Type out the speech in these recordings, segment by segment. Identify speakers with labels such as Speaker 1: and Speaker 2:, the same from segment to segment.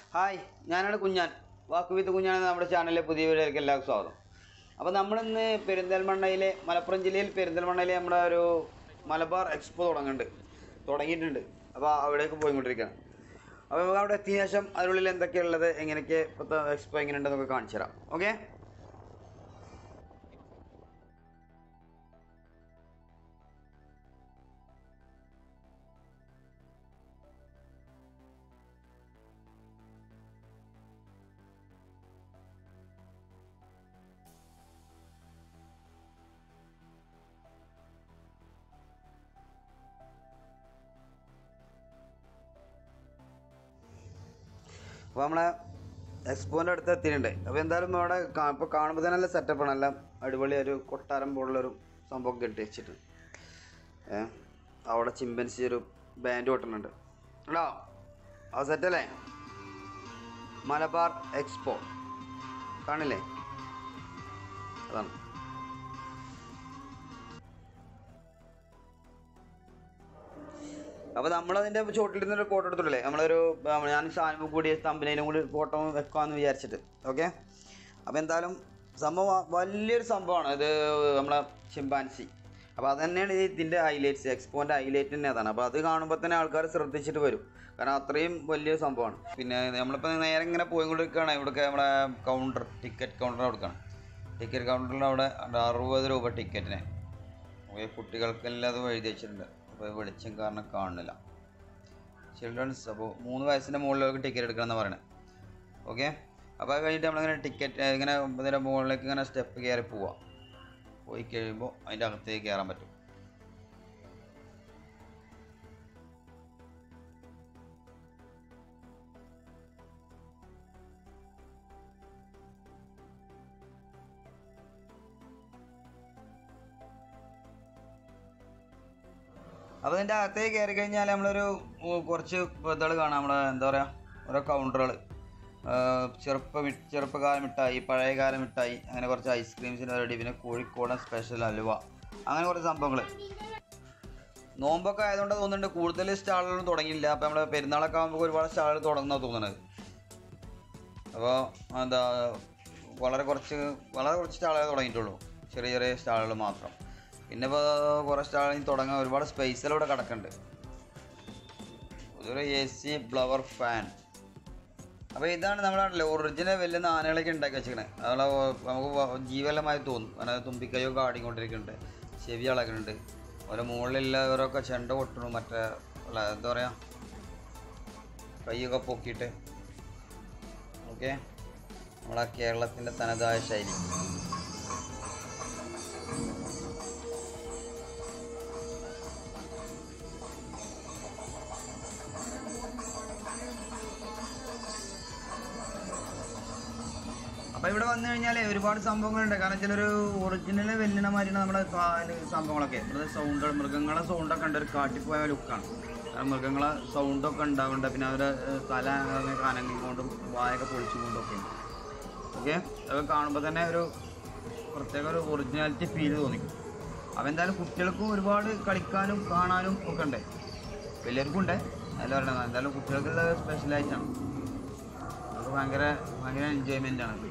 Speaker 1: Hi ഞാനാണ് കുഞ്ഞാൻ വാക്ക് വിത്ത് കുഞ്ഞാൻ എന്ന നമ്മുടെ ചാനലിലെ പുതിയ വീഡിയോയിലേക്ക് എല്ലാവർക്കും സ്വാഗതം അപ്പോൾ നമ്മളിന്ന് പെരിന്തൽമണ്ണയിലെ മലപ്പുറം ജില്ലയിൽ പെരിന്തൽമണ്ണയിലെ നമ്മുടെ ഒരു മലബാർ എക്സ്പോ തുടങ്ങുന്നുണ്ട് തുടങ്ങിയിട്ടുണ്ട് അപ്പോൾ അവിടേക്ക് പോയിക്കൊണ്ടിരിക്കുകയാണ് അപ്പോൾ നമുക്ക് അവിടെ എത്തിയ ശേഷം അതിനുള്ളിൽ എന്തൊക്കെയുള്ളത് എങ്ങനെയൊക്കെ ഇപ്പോഴത്തെ എക്സ്പോ എങ്ങനെയുണ്ടെന്നൊക്കെ കാണിച്ചു തരാം ഓക്കെ അപ്പോൾ നമ്മളെ എക്സ്പോൻ്റെ അടുത്ത് എത്തിയിട്ടുണ്ട് അപ്പോൾ എന്തായാലും അവിടെ ഇപ്പോൾ കാണുമ്പോൾ തന്നെ നല്ല സെറ്റപ്പാണ് നല്ല അടിപൊളി ഒരു കൊട്ടാരം പോലുള്ളൊരു സംഭവം കെട്ടി വെച്ചിട്ട് ഏ അവിടെ ചിമ്പൻസി ഒരു ബാൻഡ് കൊട്ടുന്നുണ്ട് കേട്ടോ ആ സെറ്റല്ലേ മലബാർ എക്സ്പോ കാണില്ലേ അതാണ് അപ്പോൾ നമ്മളതിൻ്റെ ചോട്ടിൽ നിന്നൊരു ഫോട്ടോ എടുത്തിട്ടില്ലേ നമ്മളൊരു ആ, ഞാൻ സാധനം കൂടി തമ്പനയിലും കൂടി ഫോട്ടോ വെക്കാമെന്ന് വിചാരിച്ചിട്ട് ഓക്കെ അപ്പോൾ എന്തായാലും സംഭവം വ- വലിയൊരു സംഭവമാണ് ഇത് നമ്മളെ ചിമ്പാൻസി അപ്പോൾ അത് തന്നെയാണ് ഈ ഇതിൻ്റെ ഹൈലൈറ്റ്സ് എക്സ്പോൻ്റെ ഹൈലൈറ്റ് തന്നെ അതാണ് അപ്പോൾ അത് കാണുമ്പോൾ തന്നെ ആൾക്കാർ ശ്രദ്ധിച്ചിട്ട് വരും കാരണം അത്രയും വലിയൊരു സംഭവമാണ് പിന്നെ നമ്മളിപ്പോൾ നേരെ ഇങ്ങനെ പോയിക്കൊണ്ടിരിക്കുകയാണ് ഇവിടെയൊക്കെ നമ്മളെ കൗണ്ടർ ടിക്കറ്റ് കൗണ്ടർ കൊടുക്കണം ടിക്കറ്റ് കൗണ്ടറിൽ അവിടെ അറുപത് രൂപ ടിക്കറ്റിന് അപ്പോൾ ഈ കുട്ടികൾക്കെല്ലാം അത് എഴുതി വെച്ചിട്ടുണ്ട് അപ്പോൾ വെളിച്ചം കാരണം കാണുന്നില്ല ചിൽഡ്രൻസ് അപ്പോൾ മൂന്ന് വയസ്സിൻ്റെ മുകളിലേക്ക് ടിക്കറ്റ് എടുക്കണം എന്ന് പറയണത് ഓക്കെ അപ്പോൾ അത് കഴിഞ്ഞിട്ട് നമ്മളിങ്ങനെ ടിക്കറ്റ് ഇങ്ങനെ ഇതിൻ്റെ മുകളിലേക്ക് ഇങ്ങനെ സ്റ്റെപ്പ് കയറി പോവാം പോയി കഴിയുമ്പോൾ അതിൻ്റെ അകത്തേക്ക് കയറാൻ പറ്റും അപ്പോൾ ഇതിൻ്റെ അകത്തേക്ക് കയറി കഴിഞ്ഞാൽ നമ്മളൊരു ഉ, കുറച്ച് ഇതുകൾ കാണാം നമ്മളെ എന്താ പറയുക ഓരോ കൗണ്ടറുകൾ ചെറുപ്പ മി ചെറുപ്പകാല മിഠായി പഴയകാല മിഠായി അങ്ങനെ കുറച്ച് ഐസ്ക്രീംസിൻ്റെ റെഡി പിന്നെ കോഴിക്കോടൻ സ്പെഷ്യൽ അലുവ അങ്ങനെ കുറച്ച് സംഭവങ്ങൾ നോമ്പൊക്കെ ആയതുകൊണ്ട് തോന്നുന്നുണ്ട് കൂടുതൽ സ്റ്റാളുകളൊന്നും തുടങ്ങിയില്ല അപ്പോൾ നമ്മൾ പെരുന്നാളൊക്കെ ആകുമ്പോൾ ഒരുപാട് സ്റ്റാളുകൾ തുടങ്ങുന്നതാണ് തോന്നുന്നത് അപ്പോൾ എന്താ വളരെ കുറച്ച് വളരെ കുറച്ച് സ്റ്റാളുകൾ തുടങ്ങിയിട്ടുള്ളൂ ചെറിയ ചെറിയ സ്റ്റാളുകൾ മാത്രം പിന്നെ ഇപ്പോൾ കുറേ സ്റ്റാളുകൾ തുടങ്ങാൻ ഒരുപാട് സ്പേസുകൾ ഇവിടെ കിടക്കുന്നുണ്ട് ഇതൊരു എ സി ബ്ലവർ ഫാൻ അപ്പോൾ ഇതാണ് നമ്മുടെ ഒറിജിനൽ വലിയ ആനകളൊക്കെ ഉണ്ടാക്കി വെച്ചിരിക്കണത് അതുപോലെ നമുക്ക് വ- ജീവലമായി തോന്നും കാരണം അത് തുമ്പിക്കൈയൊക്കെ ആടിക്കൊണ്ടിരിക്കുന്നുണ്ട് ചെവി ഇളകുന്നുണ്ട് ഓരോ മുകളിലുള്ളവരൊക്കെ ചെണ്ട കൊട്ടണു മറ്റേ ഉള്ള എന്താ പറയുക കൈയൊക്കെ പൊക്കിയിട്ട് ഓക്കെ നമ്മളെ കേരളത്തിൻ്റെ തനതായ ശൈലി അപ്പോൾ ഇവിടെ വന്നു കഴിഞ്ഞാൽ ഒരുപാട് സംഭവങ്ങളുണ്ട് കാരണം വെച്ചാൽ ഒരു ഒറിജിനൽ വെല്ലിനമാരിയാണ് നമ്മുടെ കാല് സംഭവങ്ങളൊക്കെ ഇവിടെ സൗണ്ട് മൃഗങ്ങളെ സൗണ്ടൊക്കെ ഉണ്ട് ഒരു കാട്ടിപ്പോയ ലുക്കാണ് കാരണം മൃഗങ്ങളെ സൗണ്ടൊക്കെ ഉണ്ടാവുന്നുണ്ട് പിന്നെ അവരെ ഏഹ്, തല അങ്ങനെ കനങ്ങി കൊണ്ടും വായൊക്കെ പൊളിച്ചുകൊണ്ടും ഒക്കെ ഓക്കെ അതൊക്കെ കാണുമ്പോൾ തന്നെ ഒരു പ്രത്യേക ഒരു ഒറിജിനാലിറ്റി ഫീൽ തോന്നിക്കും അപ്പോൾ എന്തായാലും കുട്ടികൾക്കും ഒരുപാട് കളിക്കാനും കാണാനും ഒക്കെ ഉണ്ട് വലിയവർക്കും ഉണ്ട് അല്ല പറയണത് എന്തായാലും കുട്ടികൾക്കുള്ള സ്പെഷ്യലായിട്ടാണ് അത് ഭയങ്കര ഭയങ്കര എൻജോയ്മെൻ്റ് ആണ്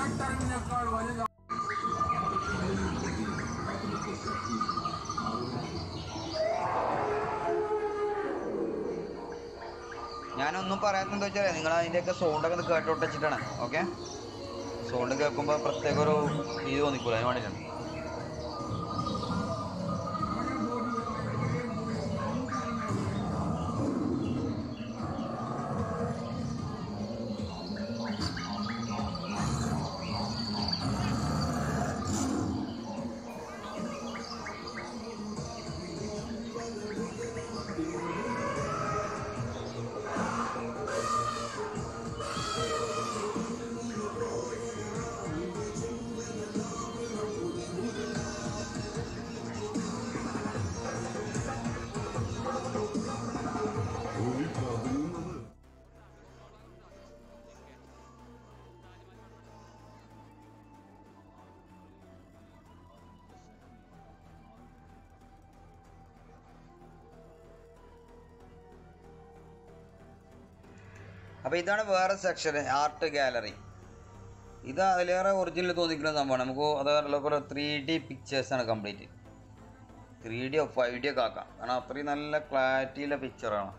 Speaker 1: ഞാനൊന്നും പറയാത്തെന്താ വെച്ചാൽ നിങ്ങൾ അതിൻ്റെയൊക്കെ സൗണ്ടൊക്കെ ഒന്ന് കേട്ടോട്ട് വെച്ചിട്ടാണ് ഓക്കെ സൗണ്ട് കേൾക്കുമ്പോൾ പ്രത്യേക ഒരു ഇത് തോന്നിക്കൂല അതിന് വേണ്ടിയിട്ടാണ് അപ്പോൾ ഇതാണ് വേറെ സെക്ഷൻ ആർട്ട് ഗാലറി ഇത് അതിലേറെ ഒറിജിനൽ തോന്നിക്കുന്ന സംഭവമാണ് നമുക്ക് അതല്ല കുറേ ത്രീ ഡി പിക്ചേഴ്സാണ് കംപ്ലീറ്റ് ത്രീ ഡിയോ ഫൈവ് ഡി ഒക്കെ ആക്കാം കാരണം അത്രയും നല്ല ക്ലാരിറ്റിയിലെ പിക്ചറാണ്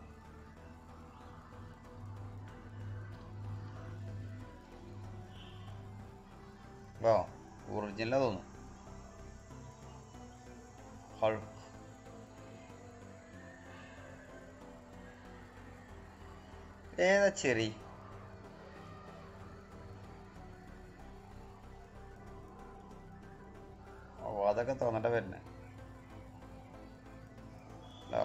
Speaker 1: ഓ ഒറിജിനലാ തോന്നുന്നു ഹൾക്ക് ഏതാ ചെറി ഓ അതൊക്കെ തോന്നണ്ട വരുന്നേ ആ.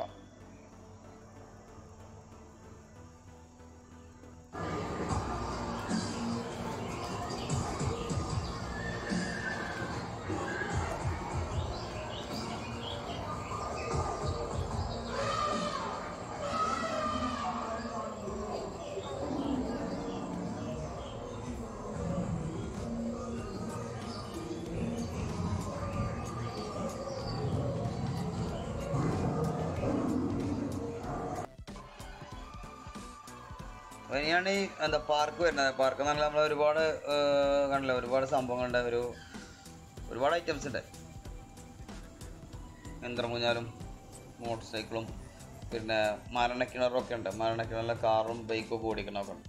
Speaker 1: ഇനിയാണ് ഈ എന്താ പാർക്ക് വരുന്നത് പാർക്ക് എന്ന് പറഞ്ഞാൽ നമ്മൾ ഒരുപാട് ഏർ, കണ്ടില്ലേ ഒരുപാട് സംഭവങ്ങളുണ്ട് ഒരു ഒരുപാട് ഐറ്റംസ് ഉണ്ട് യന്ത്രമൂഞ്ഞാലും മോട്ടോർ സൈക്കിളും പിന്നെ മരണക്കിണറും ഒക്കെ ഉണ്ട് മരണക്കിണറിലെ കാറും ബൈക്കും ഒക്കെ ഓടിക്കണമൊക്കെ ഉണ്ട്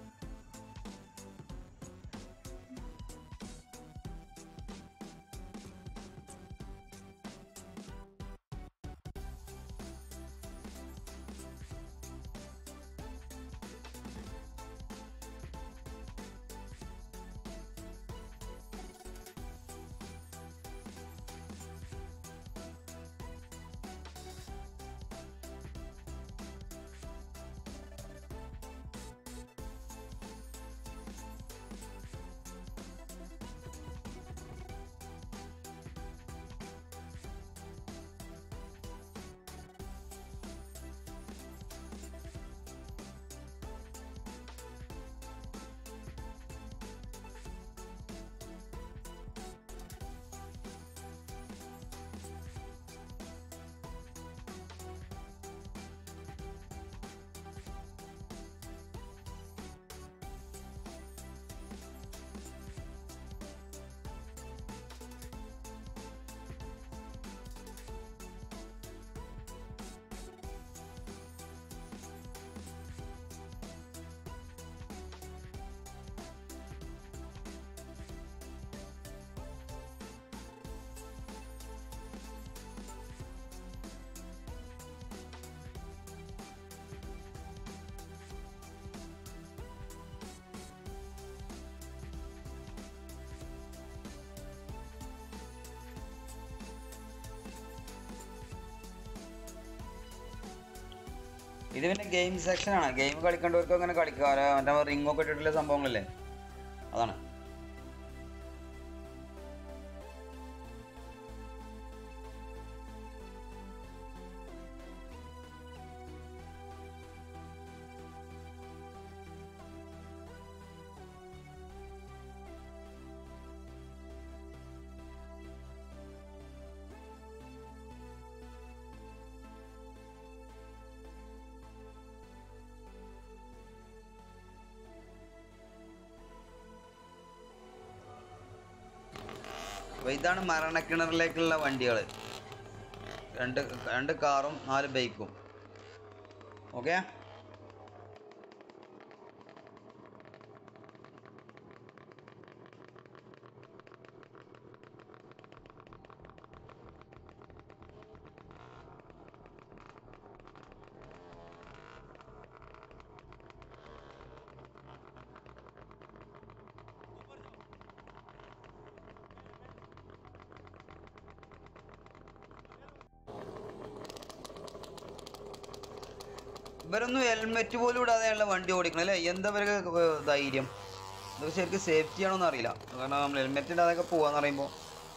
Speaker 1: ഇത് പിന്നെ ഗെയിം സെക്ഷൻ ആണ് ഗെയിം കളിക്കേണ്ടവർക്ക് അങ്ങനെ കളിക്കാം അല്ല മറ്റേ റിംഗ് ഒക്കെ ഇട്ടിട്ടുള്ള സംഭവങ്ങളല്ലേ അതാണ് അപ്പോൾ ഇതാണ് മരണക്കിണറിലേക്കുള്ള വണ്ടികൾ രണ്ട് രണ്ട് കാറും നാല് ബൈക്കും ഓക്കെ ഇവരൊന്നും ഹെൽമെറ്റ് പോലും ഇടാതെയുള്ള വണ്ടി ഓടിക്കണം അല്ലേ എന്താ ഇവർക്ക് ഏർ ധൈര്യം ഇതൊക്കെ ശരിക്കും സേഫ്റ്റി ആണോന്ന് അറിയില്ല കാരണം നമ്മൾ ഹെൽമെറ്റ് ഇടാതെയൊക്കെ പോവാന്ന് പറയുമ്പോൾ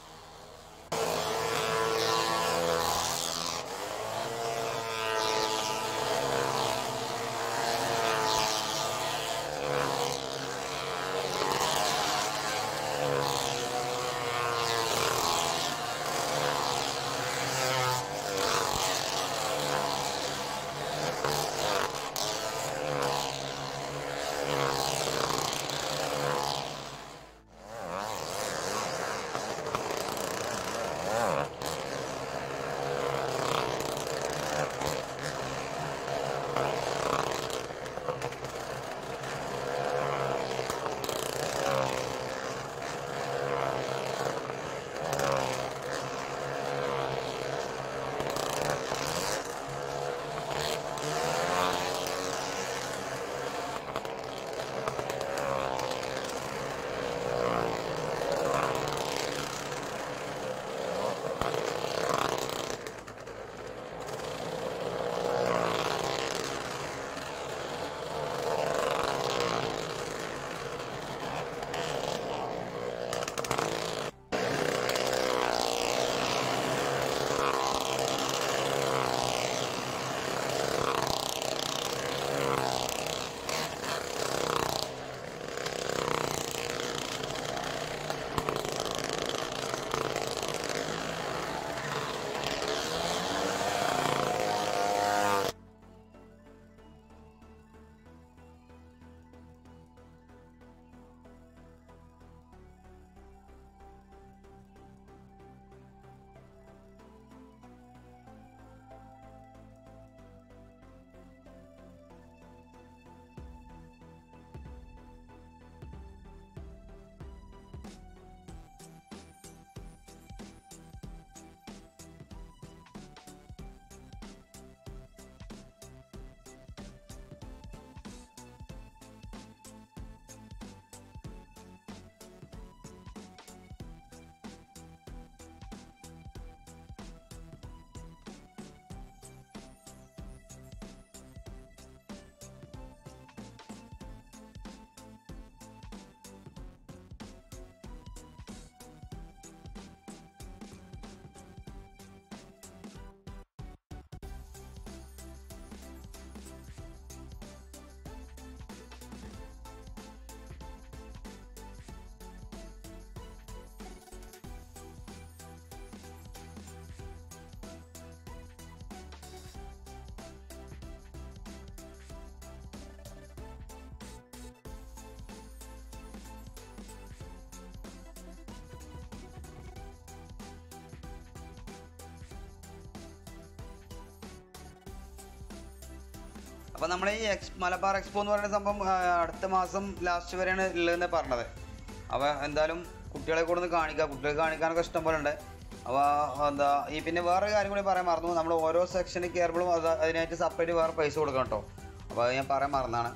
Speaker 1: അപ്പോൾ നമ്മൾ ഈ എക്സ് മലബാർ എക്സ്പോ എന്ന് പറയുന്ന സംഭവം ആ, അടുത്ത മാസം ലാസ്റ്റ് വരെയാണ് ഉള്ളതെന്ന് പറഞ്ഞത് അപ്പോൾ എന്തായാലും കുട്ടികളെ കൂടെ ഒന്ന് കാണിക്കുക കുട്ടികളെ കാണിക്കാനൊക്കെ ഇഷ്ടം പോലെ ഉണ്ട് അപ്പോൾ എന്താ ഈ പിന്നെ വേറെ കാര്യം കൂടി പറയാൻ മറന്നു നമ്മൾ ഓരോ സെക്ഷനിൽ കയറുമ്പോഴും അത് അതിനായിട്ട് സെപ്പറേറ്റ് വേറെ പൈസ കൊടുക്കണം കേട്ടോ അപ്പോൾ അത് ഞാൻ പറയാൻ മറന്നാണ്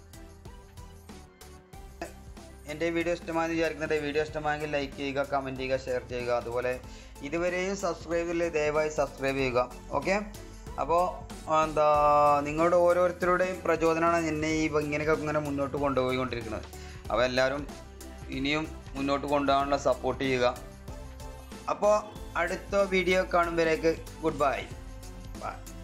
Speaker 1: എൻ്റെ വീഡിയോ ഇഷ്ടമായെന്ന് വിചാരിക്കുന്നുണ്ട് വീഡിയോ ഇഷ്ടമായെങ്കിൽ ലൈക്ക് ചെയ്യുക കമൻറ്റ് ചെയ്യുക ഷെയർ ചെയ്യുക അതുപോലെ ഇതുവരെയും സബ്സ്ക്രൈബ് ചെയ്തില്ലേ ദയവായി സബ്സ്ക്രൈബ് ചെയ്യുക ഓക്കെ അപ്പോൾ എന്താ നിങ്ങളുടെ ഓരോരുത്തരുടെയും പ്രചോദനമാണ് എന്നെ ഈ ഇങ്ങനെയൊക്കെ ഇങ്ങനെ മുന്നോട്ട് കൊണ്ടുപോയിക്കൊണ്ടിരിക്കുന്നത് അപ്പോൾ എല്ലാവരും ഇനിയും മുന്നോട്ട് കൊണ്ടുപോകാനുള്ള സപ്പോർട്ട് ചെയ്യുക അപ്പോൾ അടുത്ത വീഡിയോ കാണുമ്പോഴേക്ക് ഗുഡ് ബൈ ബൈ